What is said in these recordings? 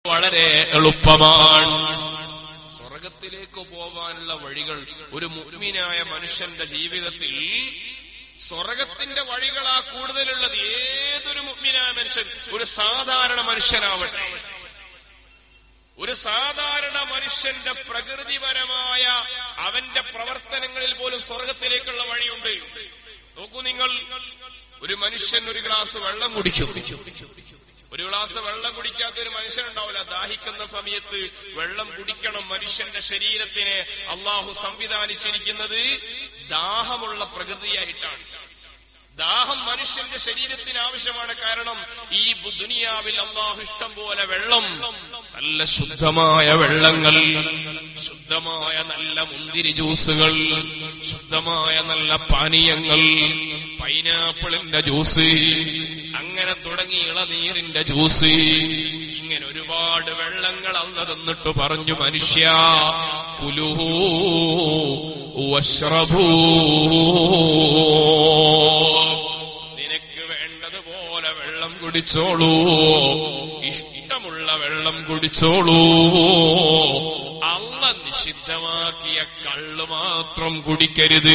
വളരെ എളുപ്പമാണ് സ്വർഗത്തിലേക്ക് പോകാനുള്ള വഴികൾ ഒരു മുഗ്മിനായ മനുഷ്യന്റെ ജീവിതത്തിൽ സ്വർഗത്തിന്റെ വഴികളാ കൂടുതലുള്ളത് ഏതൊരു മുഗ്മിനായ മനുഷ്യൻ ഒരു സാധാരണ മനുഷ്യനാവട്ടെ ഒരു സാധാരണ മനുഷ്യന്റെ പ്രകൃതിപരമായ അവന്റെ പ്രവർത്തനങ്ങളിൽ പോലും സ്വർഗത്തിലേക്കുള്ള വഴിയുണ്ട് നോക്കൂ നിങ്ങൾ ഒരു മനുഷ്യൻ ഒരു ഗ്ലാസ് വെള്ളം കുടിച്ചു ഒരു ഗ്ലാസ് വെള്ളം കുടിക്കാത്ത ഒരു മനുഷ്യനുണ്ടാവില്ല ദാഹിക്കുന്ന സമയത്ത് വെള്ളം കുടിക്കണം മനുഷ്യന്റെ ശരീരത്തിനെ അള്ളാഹു സംവിധാനിച്ചിരിക്കുന്നത് ദാഹമുള്ള പ്രകൃതിയായിട്ടാണ് ദാഹം മനുഷ്യന്റെ ശരീരത്തിന് ആവശ്യമാണ് കാരണം ഈ ബു- ദുനിയാവിൽ അള്ളാഹു ഇഷ്ടം പോലെ വെള്ളം നല്ല ശുദ്ധമായ വെള്ളങ്ങൾ ശുദ്ധമായ നല്ല മുന്തിരി ജ്യൂസുകൾ ശുദ്ധമായ നല്ല പാനീയങ്ങൾ പൈനാപ്പിളിന്റെ ജ്യൂസ് അങ്ങനെ തുടങ്ങി ഇളനീരിന്റെ ജ്യൂസ് ഇങ്ങനെ ഒരുപാട് വെള്ളങ്ങൾ അന്ന് തന്നിട്ട് പറഞ്ഞു മനുഷ്യ കുലുഹൂ വശ്രഭൂ നിനക്ക് വേണ്ടതുപോലെ വെള്ളം കുടിച്ചോളൂ ഇഷ്ടമുള്ള വെള്ളം കുടിച്ചോളൂ അള്ള നിഷിദ്ധമാക്കിയ കള്ള് മാത്രം കുടിക്കരുത്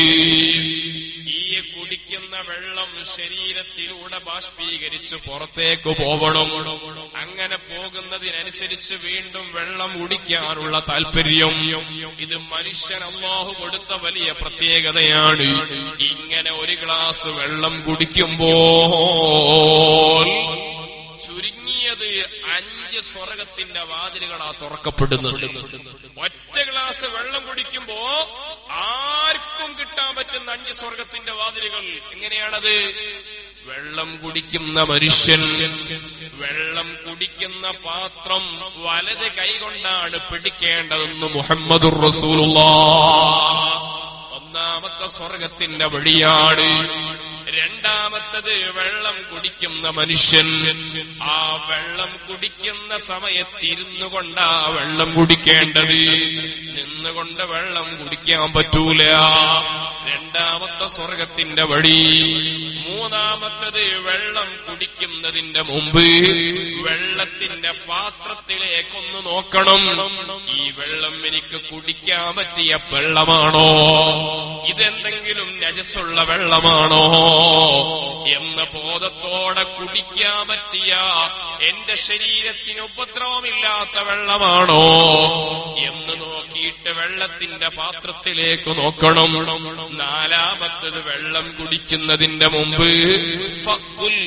ഈ കുടിക്കുന്ന വെള്ളം ശരീരത്തിലൂടെ ബാഷ്പീകരിച്ച് പുറത്തേക്ക് പോകണം അങ്ങനെ പോകുന്നതിനനുസരിച്ച് വീണ്ടും വെള്ളം കുടിക്കാനുള്ള താല്പര്യം ഇത് മനുഷ്യൻ അള്ളാഹു കൊടുത്ത വലിയ പ്രത്യേകതയാണ് ഇങ്ങനെ ഒരു ഗ്ലാസ് വെള്ളം കുടിക്കുമ്പോൾ ചുരുങ്ങിയത് അഞ്ച് സ്വർഗത്തിന്റെ വാതിലുകളാ തുറക്കപ്പെടുന്നത് ഒറ്റ ഗ്ലാസ് വെള്ളം കുടിക്കുമ്പോ ആർക്കും കിട്ടാൻ പറ്റുന്ന അഞ്ച് സ്വർഗത്തിന്റെ വാതിലുകൾ എങ്ങനെയാണത് വെള്ളം കുടിക്കുന്ന മനുഷ്യൻ വെള്ളം കുടിക്കുന്ന പാത്രം വലത് കൈകൊണ്ടാണ് പിടിക്കേണ്ടതെന്ന് മുഹമ്മദുർ റസൂലുള്ള ഒന്നാമത്തെ സ്വർഗത്തിന്റെ വഴിയാണ് രണ്ടാമത്തത് വെള്ളം കുടിക്കുന്ന മനുഷ്യൻ ആ വെള്ളം കുടിക്കുന്ന സമയത്ത് ഇരുന്നു കൊണ്ടാ വെള്ളം കുടിക്കേണ്ടത് നിന്നുകൊണ്ട് വെള്ളം കുടിക്കാൻ പറ്റൂല രണ്ടാമത്തെ സ്വർഗത്തിന്റെ വഴി മൂന്നാമത്തത് വെള്ളം കുടിക്കുന്നതിന്റെ മുമ്പ് വെള്ളത്തിന്റെ പാത്രത്തിലേക്കൊന്ന് നോക്കണം ഈ വെള്ളം എനിക്ക് കുടിക്കാൻ പറ്റിയ വെള്ളമാണോ ഇതെന്തെങ്കിലും നജസ്സുള്ള വെള്ളമാണോ എന്ന ബോധത്തോടെ കുടിക്കാൻ പറ്റിയ എന്റെ ശരീരത്തിന് ഉപദ്രവമില്ലാത്ത വെള്ളമാണോ എന്ന് നോക്കിയിട്ട് വെള്ളത്തിന്റെ പാത്രത്തിലേക്ക് നോക്കണം നാലാമത്തത് വെള്ളം കുടിക്കുന്നതിന്റെ മുമ്പ് ഫഖുൽ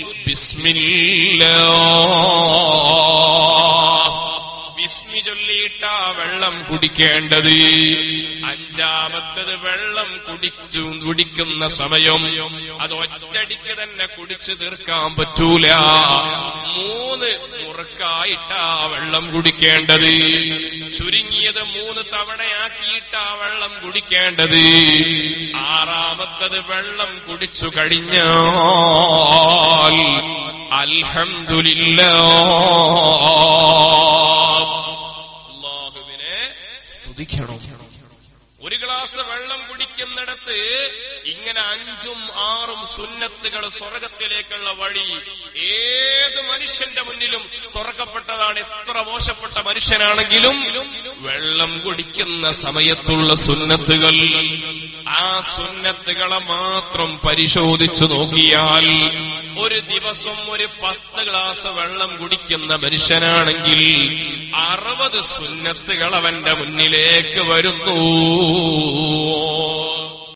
ബിസ്മില്ലാ വിസ്മി ചൊല്ലിയിട്ടാ വെള്ളം കുടിക്കേണ്ടത് അഞ്ചാമത്തത് വെള്ളം കുടിച്ചു കുടിക്കുന്ന സമയം അത് ഒറ്റടിക്ക് തന്നെ കുടിച്ചു തീർക്കാൻ പറ്റൂല മൂന്ന് മുറുക്കായിട്ടാ വെള്ളം കുടിക്കേണ്ടത് ചുരുങ്ങിയത് മൂന്ന് തവണയാക്കിയിട്ടാ വെള്ളം കുടിക്കേണ്ടത് ആറാമത്തത് വെള്ളം കുടിച്ചു കഴിഞ്ഞാൽ അൽഹംദുലില്ലാ അള്ളാഹുവിനെ സ്തുതിക്കണം ഒരു ഗ്ലാസ് വെള്ളം കുടിക്കുന്നിടത്ത് ഇങ്ങനെ അഞ്ചും ആറും സുന്നത്തുകൾ സ്വർഗത്തിലേക്കുള്ള വഴി ഏത് മനുഷ്യന്റെ മുന്നിലും തുറക്കപ്പെട്ടതാണ് എത്ര മോശപ്പെട്ട മനുഷ്യനാണെങ്കിലും വെള്ളം കുടിക്കുന്ന സമയത്തുള്ള സുന്നത്തുകൾ ആ സുന്നത്തുകളെ മാത്രം പരിശോധിച്ചു നോക്കിയാൽ ഒരു ദിവസം ഒരു പത്ത് ഗ്ലാസ് വെള്ളം കുടിക്കുന്ന മനുഷ്യനാണെങ്കിൽ അറുപത് സുന്നത്തുകൾ അവന്റെ മുന്നിലേക്ക് വരുന്നു